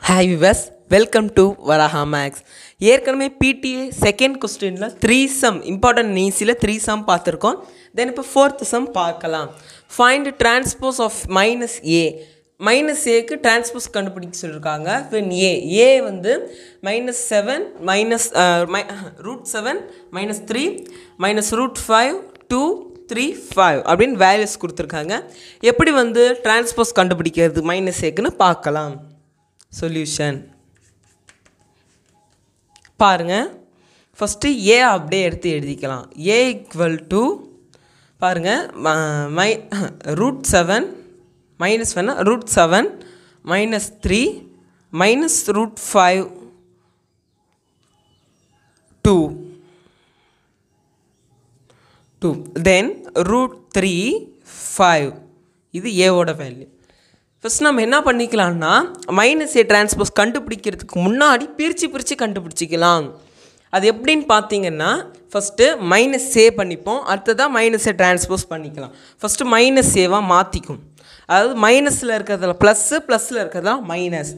hi viewers welcome to Varaha maths ஏற்கனவே PTA second கொஸ்டினில் three sum important ஈஸியில் three sum பார்த்துருக்கோம் தென் இப்போ ஃபோர்த் சம் பார்க்கலாம் find transpose of minus A minus ஏக்கு டிரான்ஸ்போஸ் கண்டுபிடிக்க சொல்லியிருக்காங்க வென் ஏ ஏ வந்து minus seven minus root seven minus three minus root five two three five அப்படின்னு values கொடுத்துருக்காங்க எப்படி வந்து டிரான்ஸ்போஸ் கண்டுபிடிக்கிறது மைனஸ் ஏக்குன்னு பார்க்கலாம் சொல்யூஷன் பாருங்கள் ஃபஸ்ட்டு ஏ அப்படியே எடுத்து எழுதிக்கலாம் ஏ ஈக்குவல் டு பாருங்கள் மை ரூட் செவன் மைனஸ் வேணா root seven minus three minus root five two two then root three five இது ஏவோட வேல்யூ ஃபஸ்ட் நம்ம என்ன பண்ணிக்கலாம்னா மைனஸ் ஏ டிரான்ஸ்போஸ் கண்டுபிடிக்கிறதுக்கு முன்னாடி பிரித்து பிரித்து கண்டுபிடிச்சிக்கலாம் அது எப்படின்னு பார்த்தீங்கன்னா ஃபஸ்ட்டு மைனஸ் ஏ பண்ணிப்போம் அடுத்ததாக மைனஸ் ஏ டிரான்ஸ்போஸ் பண்ணிக்கலாம் ஃபஸ்ட்டு மைனஸ் ஏவாக மாற்றிக்கும் அதாவது மைனஸில் இருக்கிறதுல ப்ளஸ்ஸு ப்ளஸில் இருக்கிறதுல minus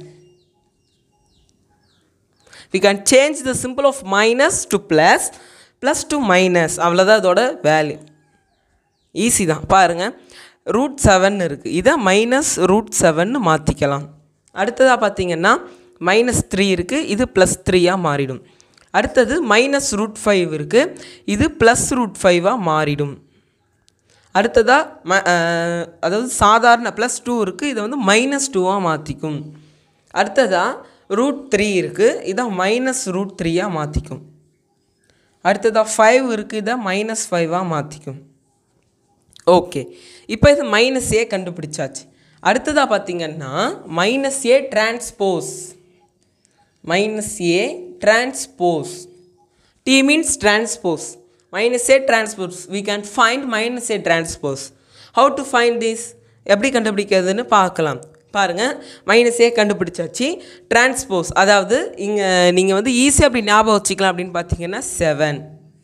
we can change the simple of minus to plus plus to minus அவ்வளோதான் அதோட வேல்யூ ஈஸி தான் பாருங்கள் ரூட் செவன் இருக்குது இதை மைனஸ் ரூட் செவன்னு மாற்றிக்கலாம் அடுத்ததாக பார்த்தீங்கன்னா மைனஸ் த்ரீ இருக்குது இது ப்ளஸ் த்ரீயாக மாறிடும் அடுத்தது மைனஸ் ரூட் ஃபைவ் இருக்குது இது ப்ளஸ் ரூட் ஃபைவாக மாறிடும் அடுத்ததாக ம அதாவது சாதாரண ப்ளஸ் டூ இருக்குது இதை வந்து மைனஸ் டூவாக மாற்றிக்கும் அடுத்ததாக ரூட் த்ரீ இருக்குது இதை மைனஸ் ரூட் த்ரீயாக மாற்றிக்கும் அடுத்ததாக ஃபைவ் இருக்குது இதை மைனஸ் ஃபைவாக மாற்றிக்கும் ஓகே இப்போ இது மைனஸ் ஏ கண்டுபிடிச்சாச்சு அடுத்ததாக பார்த்தீங்கன்னா minus A transpose minus A transpose T means transpose minus A transpose we can find minus A transpose how to find this எப்படி கண்டுபிடிக்கிறதுன்னு பார்க்கலாம் பாருங்கள் மைனஸ் ஏ கண்டுபிடிச்சாச்சு டிரான்ஸ்போஸ் அதாவது இங்கே நீங்கள் வந்து ஈஸியாக அப்படி ஞாபகம் வச்சுக்கலாம் அப்படின்னு பார்த்தீங்கன்னா செவன்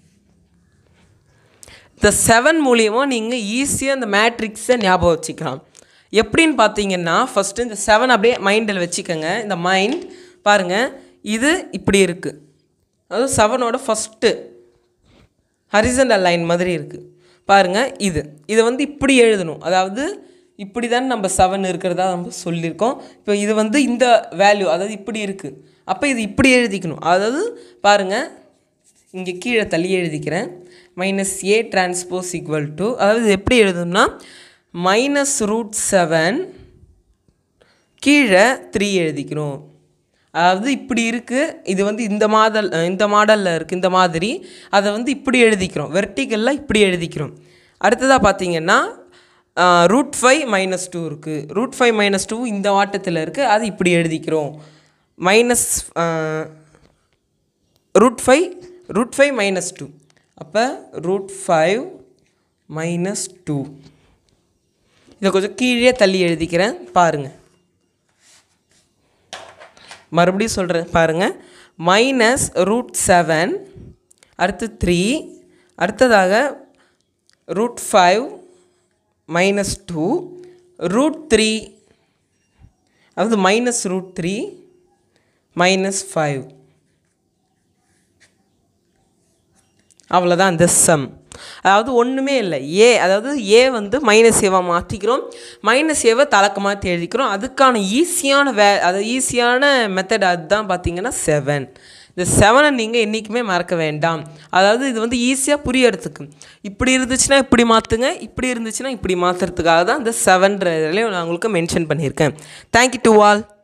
இந்த செவன் மூலியமாக நீங்கள் ஈஸியாக இந்த மேட்ரிக்ஸை ஞாபகம் வச்சுக்கலாம் எப்படின்னு பார்த்தீங்கன்னா ஃபஸ்ட்டு இந்த செவன் அப்படியே மைண்டில் வச்சுக்கோங்க இந்த மைண்ட் பாருங்கள் இது இப்படி இருக்குது அதாவது செவனோட ஃபஸ்ட்டு ஹரிசண்டல் லைன் மாதிரி இருக்குது பாருங்கள் இது இதை வந்து இப்படி எழுதணும் அதாவது இப்படி தான் நம்ம செவன் இருக்கிறதா நம்ம சொல்லியிருக்கோம் இப்போ இது வந்து இந்த வேல்யூ அதாவது இப்படி இருக்குது அப்போ இது இப்படி எழுதிக்கணும் அதாவது பாருங்கள் இங்கே கீழே தள்ளி எழுதிக்கிறேன் minus A transpose equal to அதாவது இது எப்படி எழுதணும்னா மைனஸ் ரூட் செவன் கீழே த்ரீ எழுதிக்கணும் அதாவது இப்படி இருக்குது இது வந்து இந்த மாடல் இந்த மாடலில் இருக்குது இந்த மாதிரி அதை வந்து இப்படி எழுதிக்கிறோம் வெர்டிக்கலில் இப்படி எழுதிக்கிறோம் அடுத்ததாக பார்த்தீங்கன்னா ரூட் ஃபைவ் மைனஸ் டூ இருக்குது ரூட் ஃபைவ் மைனஸ் டூ இந்த வாட்டத்தில் இருக்குது அது இப்படி எழுதிக்கிறோம் minus root five root five minus two அப்போ ரூட் ஃபைவ் மைனஸ் டூ இதை கொஞ்சம் கீழே தள்ளி எழுதிக்கிறேன் பாருங்கள் மறுபடியும் சொல்கிறேன் பாருங்கள் மைனஸ் ரூட் செவன் அடுத்து த்ரீ அடுத்ததாக root five minus two root three அதாவது minus root three minus five அவ்வளோதான் இந்த சம் அதாவது ஒன்றுமே இல்லை ஏ அதாவது ஏ வந்து மைனஸ் ஏவாக மாற்றிக்கிறோம் மைனஸ் ஏவை தலக்க மாற்றி எழுதிக்கிறோம் அதுக்கான ஈஸியான வே அதாவது ஈஸியான மெத்தட் அதுதான் பார்த்தீங்கன்னா செவன் இந்த செவனை நீங்கள் என்றைக்குமே மறக்க வேண்டாம் அதாவது இது வந்து ஈஸியாக புரியறதுக்கு இப்படி இருந்துச்சுன்னா இப்படி மாற்றுங்க இப்படி இருந்துச்சுன்னா இப்படி மாற்றுறதுக்காக தான் இந்த செவன்ற இதில் நான் உங்களுக்கு மென்ஷன் பண்ணியிருக்கேன் தேங்க்யூ டு ஆல்